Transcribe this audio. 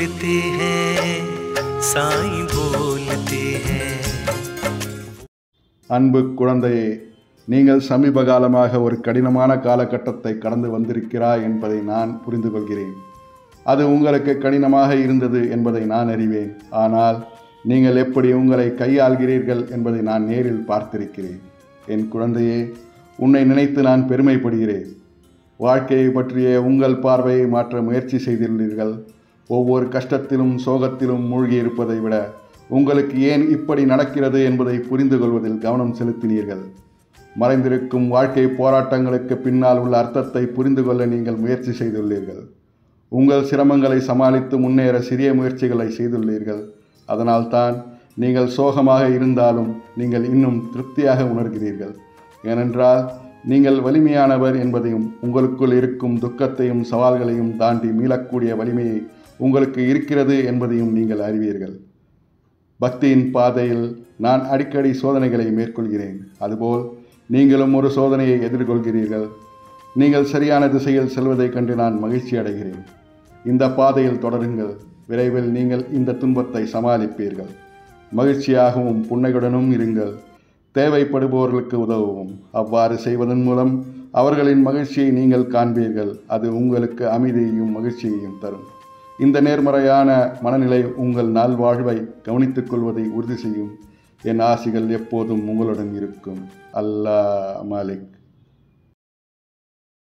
बोलते हैं साईं बोलते हैं அன்பு குழந்தையே நீங்கள் சமீப காலமாக ஒரு கடினமான காலகட்டத்தை கடந்து வந்திருக்கிறாய் என்பதை நான் புரிந்து கொள்கிறேன் அது உங்களுக்கு கடினமாக இருந்தது என்பதை நான் அறிவேன் ஆனால் நீங்கள் எப்படி உங்களை கையாள்கிறீர்கள் என்பதை நான் நேரில் பார்த்திருக்கிறேன் என் குழந்தையே உன்னை நினைத்து நான் பெருமைப்படுகிறேன் வாழ்க்கையை பற்றிய உங்கள் பார்வையை மாற்ற முயற்சி செய்துள்ளீர்கள் ஒவ்வொரு கஷ்டத்திலும் சோகத்திலும் மூழ்கி இருப்பதை விட உங்களுக்கு ஏன் இப்படி நடக்கிறது என்பதை புரிந்து கொள்வதில் கவனம் செலுத்தினீர்கள் மறைந்திருக்கும் வாழ்க்கை போராட்டங்களுக்கு பின்னால் உள்ள அர்த்தத்தை புரிந்து கொள்ள நீங்கள் முயற்சி செய்துள்ளீர்கள் உங்கள் சிரமங்களை சமாளித்து முன்னேற சிறிய முயற்சிகளை செய்துள்ளீர்கள் அதனால்தான் நீங்கள் சோகமாக இருந்தாலும் நீங்கள் இன்னும் திருப்தியாக உணர்கிறீர்கள் ஏனென்றால் நீங்கள் வலிமையானவர் என்பதையும் உங்களுக்குள் இருக்கும் துக்கத்தையும் சவால்களையும் தாண்டி மீளக்கூடிய வலிமையை உங்களுக்கு இருக்கிறது என்பதையும் நீங்கள் அறிவீர்கள் பக்தியின் பாதையில் நான் அடிக்கடி சோதனைகளை மேற்கொள்கிறேன் அதுபோல் நீங்களும் ஒரு சோதனையை எதிர்கொள்கிறீர்கள் நீங்கள் சரியான திசையில் செல்வதைக் கண்டு நான் மகிழ்ச்சி அடைகிறேன் இந்த பாதையில் தொடருங்கள் விரைவில் நீங்கள் இந்த துன்பத்தை சமாளிப்பீர்கள் மகிழ்ச்சியாகவும் புன்னகையுடனும் இருங்கள் தேவைப்படுபவர்களுக்கு உதவும் அவ்வாறு செய்வதன் மூலம் அவர்களின் மகிழ்ச்சியை நீங்கள் காண்பீர்கள் அது உங்களுக்கு அமைதியையும் மகிழ்ச்சியையும் தரும் இந்த நேர்மறையான மனநிலை உங்கள் நல்வாழ்வை கவனித்துக் கொள்வதை உறுதி செய்யும் என் ஆசிகள் எப்போதும் உங்களுடன் இருக்கும் அல்லாஹ் மாலிக்